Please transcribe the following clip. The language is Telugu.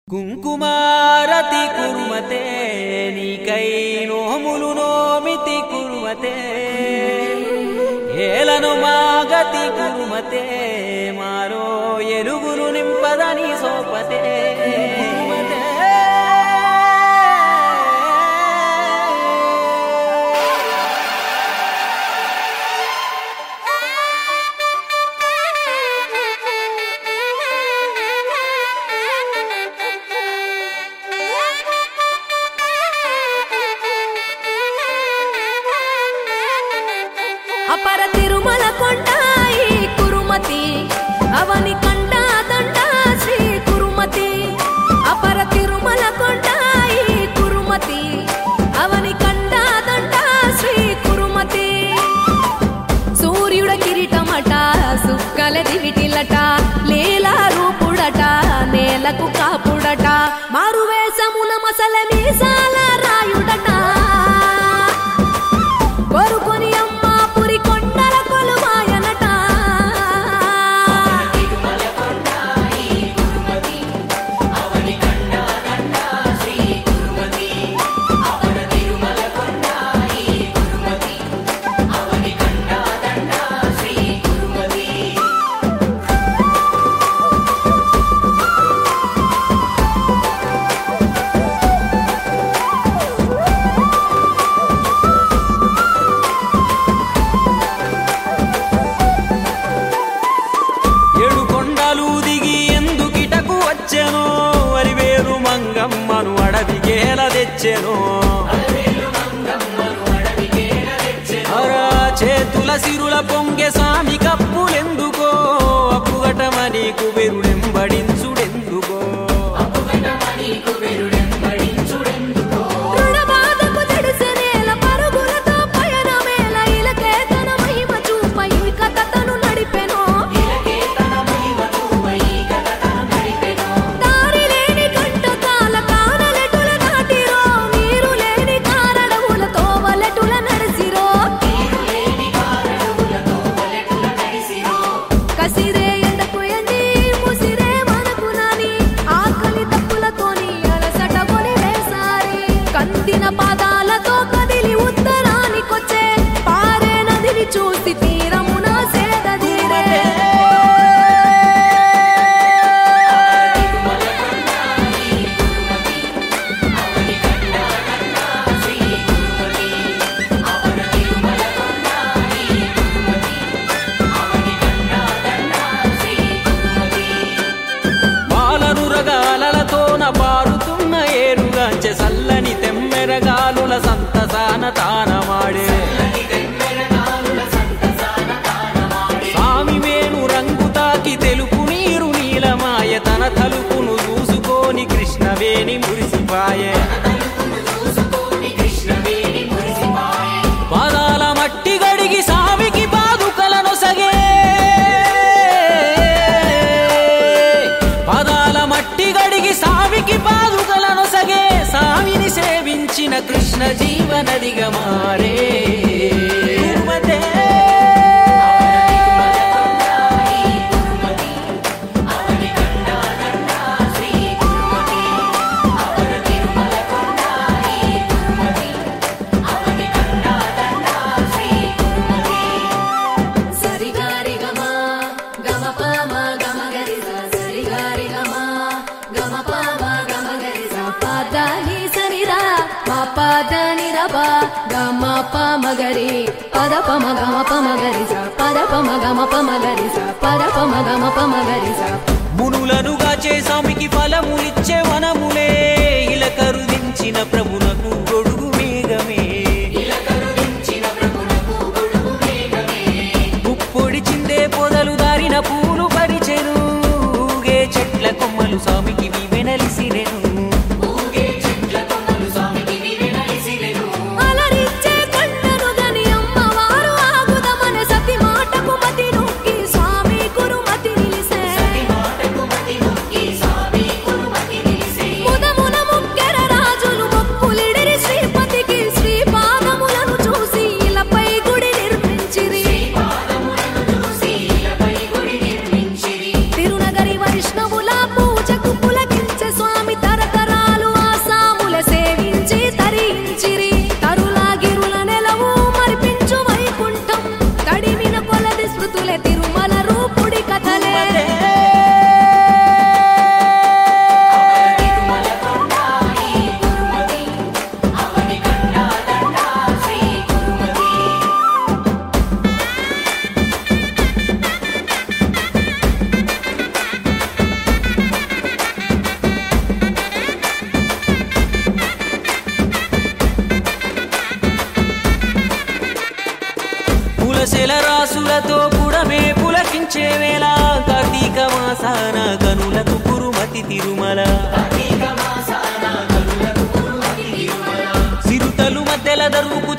కుంకుమారతి కుర్మతే నీకై నోములు నోమితి కుర్మతే ఏలను మాగతి కుర్మతే మారో ఎలుగులు నింపదని సోపతే కుర్మతే. అపర తిరుమల కొండాయి కురుమతి అవని కండ దండ శ్రీ కురుమతి అపర తిరుమల కొండాయి కురుమతి అవని కండ దండ శ్రీ కురుమతి సూర్యుడ కిరీటమట సుక్కల దివిటిలట లీలా రూపుడట నేలకు కాపుడట మారువేషమున మసల మీసాల రాయుడట కొరుకొని అమ్మ పురి కొండల కొలువాయనట ఏడు కొండలు దిగి ఎందుకిటకు వచ్చెను వరివేరు మంగమ్మను అడవికేల తెచ్చెను అరా చేతుల సిరుల పొంగె స్వామి కప్పులెందుకో అప్పుగటమని కుబెరుడెంబడించుడెందుకో రుణబాధకు జడిసెనేల పరుగులతో పయనమేల ఇలకే తన మహిమ చూప ఈ కథ తను నడిపెను దారి లేని కంటకాల కానలెటుల దాటిరో నీరు లేని కారడవుల తోవలెటుల నడిసిరో కసిరే ఎండకు ఎండి ముసిరే మనకు నాని ఆకలి తప్పులతోని అలసట కొని వేసారి కందిన పాదాలతో కదిలి ఉత్తరానికొచ్చే పారే నదిని చూసి తీరమున సేదీరే పాలను రగాలతోన పారుతున్న ఏరుగాంచె సల్లని తెమ్మెరగాలుల సంతసాన తానమాడే స్వామి వేణు రంగు తాకి తెలుపు నీరు నీలమాయ తన తలుపును చూసుకొని కృష్ణవేణి మురిసిపాయే పాదాల మట్టి గడిగి సామికి పాదుకలను సగే పాదాల మట్టి గడిగి సామికి పాదుకలను సగే సామిని సేవించిన కృష్ణ జీవనదిగా మారే తిరుమతే. సరిగారి గమ గమ పమ గమ గరి స సరిగారి గమ గమ పమ గమ గరి స పదని సరిరా మా పదని రబ గమ పమ గరి పద పమ గమ పమ గరి స పద పమ గమ పమ గరి స పద పమ గమ పమ గరి స మునులనుగా చేసామికి ఫలములిచ్చే వనములే ఇల కరుదించిన ప్రభునకు గొడుగు మేఘమే పుప్పొడి చిందే పొదలు దారిన పూలు పరిచెను ఊగే చెట్ల కొమ్మలు స్వామికి వివెనలిసిరెను అలరించే కొండను గని అమ్మవారు ఆగుదమన సతి మాటకు మతి నొక్కి స్వామి కురుమతి నిలిసే ముదమున ముక్కెర రాజులు మొక్కులిడిరి శ్రీపతికి శ్రీపాదములను చూసి ఇలపై గుడి నిర్మించిరి తిరునగరి వైష్ణవుల పూజకు పులకించే స్వామి చేవేళ కార్తీక మాసాన కనులకు కురుమతి తిరుమల సిరుతలు మధ్యల దరువుకు